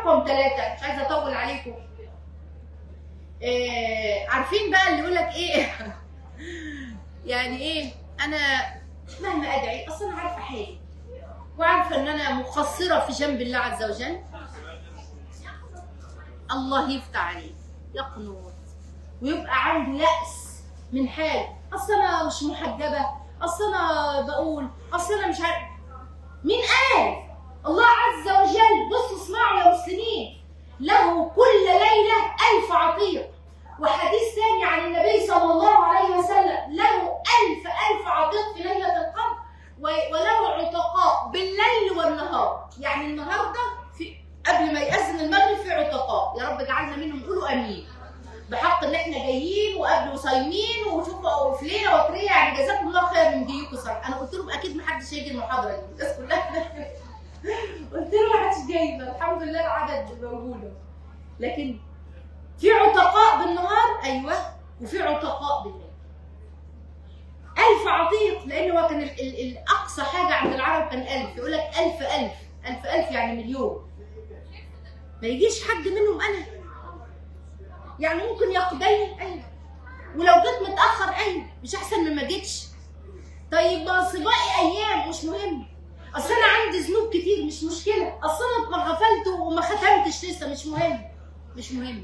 رقم ثلاثة مش عايزة أطول عليكم آه عارفين بقى اللي يقول لك إيه يعني إيه أنا مهما أدعي أصلا أنا عارفة حالي وعارفة إن أنا مقصرة في جنب الله عز وجل الله يفتح عليه يقنط ويبقى عنده يأس من حاله أصل أنا مش محجبة أصل أنا بقول أصل أنا مش عارف مين قال؟ الله عز وجل بصوا اسمعوا يا مسلمين له كل ليلة ألف عتيق وحديث ثاني عن النبي صلى الله عليه وسلم له ألف ألف عتيق في ليلة القدر و- وله عتقاء بالليل والنهار يعني النهاردة في قبل ما يأذن المغرب في عتقاء يا رب اجعلنا منهم قولوا أمين بحق ان احنا جايين وقبل وصايمين وشوفوا في ليله وتريه يعني جزاكم الله خير من جيكم صراحه انا قلت لهم اكيد ما حدش هيجي المحاضره دي الناس كلها قلت لهم ما حدش جاي الحمد لله العدد موجود لكن في عتقاء بالنهار ايوه وفي عتقاء بالليل ألف عتيق لأن هو كان ال- ال- الأقصى حاجة عند العرب كان ألف يقول لك ألف ألف ألف ألف يعني مليون ما يجيش حد منهم أنا يعني ممكن يقبلني ايوه ولو جيت متاخر ايوه مش احسن من ما جيتش طيب بس باقي ايام مش مهم اصل انا عندي ذنوب كتير مش مشكله اصل انا ما غفلت وما ختمتش لسه مش مهم مش مهم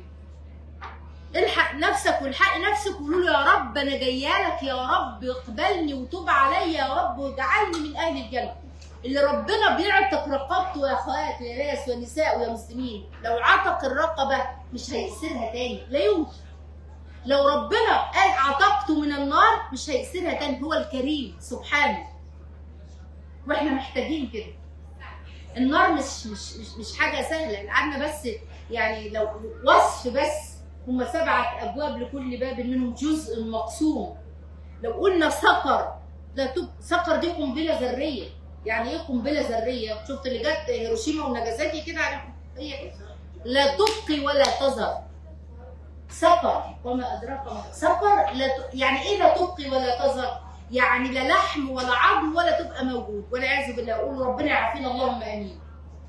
الحق نفسك والحق نفسك وقول له يا رب انا جايه لك يا رب اقبلني وتوب عليا يا رب واجعلني من اهل الجنه اللي ربنا بيعتق رقبته يا اخوات يا ناس ونساء ويا مسلمين لو عتق الرقبه مش هيأسرها تاني لا يمكن لو ربنا قال عتقته من النار مش هيأسرها تاني هو الكريم سبحانه واحنا محتاجين كده النار مش مش مش, مش حاجه سهله قعدنا بس يعني لو وصف بس هم سبعه ابواب لكل باب منهم جزء مقسوم لو قلنا سقر ده تب... سقر دي قنبله ذريه يعني ايه قنبله ذريه شفت اللي جت هيروشيما وناجازاكي كده على هي كده. لا تبقي ولا تذر سقر وما ادراك ما سقر لا ت... يعني ايه لا تبقي ولا تذر يعني لا لحم ولا عظم ولا تبقى موجود والعياذ بالله اقول ربنا يعافينا اللهم امين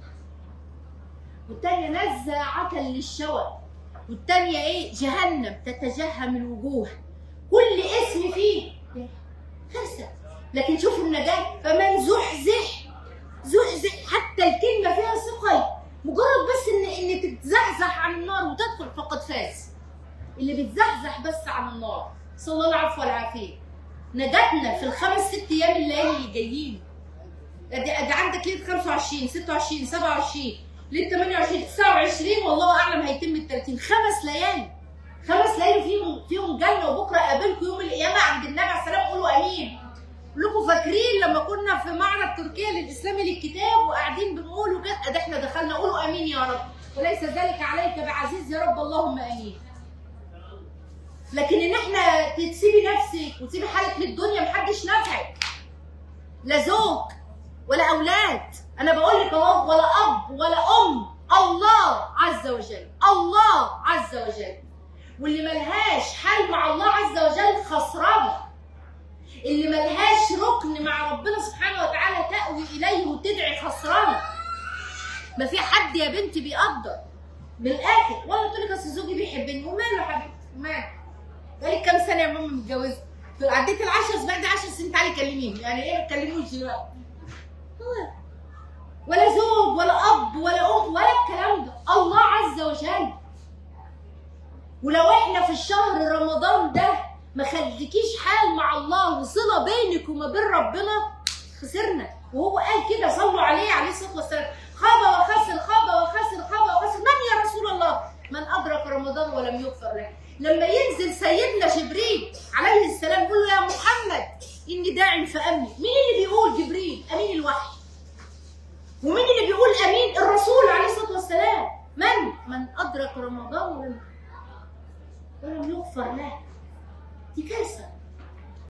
والتانية نزاعة للشوى والتانية ايه جهنم تتجهم الوجوه كل اسم فيه كارثة لكن شوفوا النجاة فمن زحزح زحزح حتى الكلمة فيها ثقل مجرد بس ان ان تتزحزح عن النار وتدخل فقد فاز اللي بيتزحزح بس عن النار صلى الله العفو والعافية نجاتنا في الخمس ست ايام الليالي اللي جايين ادي ادي عندك ليله 25 26 27 ليله 28 29 والله اعلم هيتم ال 30 خمس ليالي خمس ليالي فيهم فيهم جنه وبكره اقابلكم يوم القيامه عند النبي عليه السلام قولوا امين لكم فاكرين لما كنا في معرض تركيا للاسلام للكتاب وقاعدين بنقول وكده ادي احنا دخلنا قولوا امين يا رب وليس ذلك عليك بعزيز يا رب اللهم امين لكن ان احنا تسيبي نفسك وتسيبي حالك للدنيا محدش نافعك لا زوج ولا اولاد انا بقول لك اهو ولا اب ولا ام الله عز وجل الله عز وجل واللي ملهاش حال مع الله عز وجل خسرانه اللي ملهاش ركن مع ربنا سبحانه وتعالى تأوي إليه وتدعي خسرانة ما في حد يا بنتي بيقدر من الآخر ولا تقول لك أصل زوجي بيحبني وماله يا حبيبتي وماله بقالك كام سنة يا ماما متجوزة عديت العشر بعد 10 سنين تعالي كلميني يعني ايه ما تكلموش دلوقتي هو ولا زوج ولا اب ولا ام ولا الكلام ده الله عز وجل ولو احنا في الشهر رمضان ده ما خليكيش حال مع الله وصله بينك وما بين ربنا خسرنا وهو قال كده صلوا عليه عليه الصلاه والسلام خاب وخسر خاب وخسر خاب وخسر من يا رسول الله من ادرك رمضان ولم يغفر له لما ينزل سيدنا جبريل عليه السلام يقول له يا محمد اني داع فامني مين اللي بيقول جبريل امين الوحي ومين اللي بيقول امين الرسول عليه الصلاه والسلام من من ادرك رمضان ولم ولم يغفر له دي كارثه